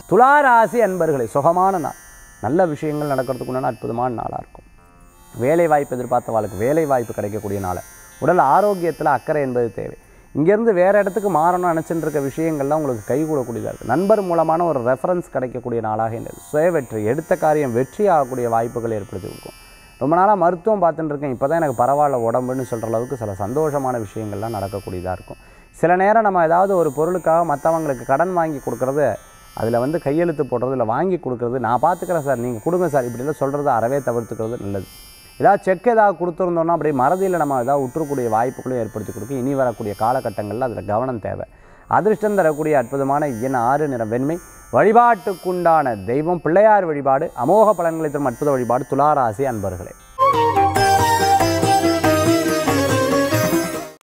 துளாராசி அன்பர்களே சுகமான நாள் நல்ல விஷயங்கள் நடக்கிறதுக்கு உண்டான அற்புதமான நாளாக இருக்கும் வேலை வாய்ப்பு எதிர்பார்த்தவாளுக்கு வேலை வாய்ப்பு கிடைக்கக்கூடிய நாள் உடல் ஆரோக்கியத்தில் அக்கறை என்பது தேவை இங்கேருந்து வேறு இடத்துக்கு மாறணும்னு நினச்சிட்டு இருக்க விஷயங்கள்லாம் உங்களுக்கு கைகூடக்கூடியதாக இருக்குது நண்பர் மூலமான ஒரு ரெஃபரன்ஸ் கிடைக்கக்கூடிய நாளாக இந்த சுய வெற்றி எடுத்த காரியம் வெற்றி ஆகக்கூடிய வாய்ப்புகள் ஏற்படுத்தி கொடுக்கும் ரொம்ப நாளாக மருத்துவம் பார்த்துட்டு இருக்கேன் இப்போ தான் எனக்கு பரவாயில்ல உடம்புன்னு சொல்கிற அளவுக்கு சில சந்தோஷமான விஷயங்கள்லாம் நடக்கக்கூடியதாக இருக்கும் சில நேரம் நம்ம ஏதாவது ஒரு பொருளுக்காக மற்றவங்களுக்கு கடன் வாங்கி கொடுக்குறது அதில் வந்து கையெழுத்து போடுறது இல்லை வாங்கி கொடுக்குறது நான் பார்த்துக்கிறேன் சார் நீங்கள் கொடுங்க சார் இப்படிலாம் சொல்கிறத அறவே தவிர்த்துக்கிறது நல்லது ஏதாவது செக் ஏதாவது கொடுத்துருந்தோம்னா அப்படியே மறதியில் நம்ம ஏதாவது உற்றக்கூடிய வாய்ப்புகளும் ஏற்படுத்தி கொடுக்கும் இனி வரக்கூடிய காலகட்டங்களில் அதில் கவனம் தேவை அதிர்ஷ்டம் தரக்கூடிய அற்புதமான எண் ஆறு நிற வெண்மை வழிபாட்டுக்குண்டான தெய்வம் பிள்ளையார் வழிபாடு அமோக பலன்களை தரும் அற்புத வழிபாடு துளாராசி அன்பர்களே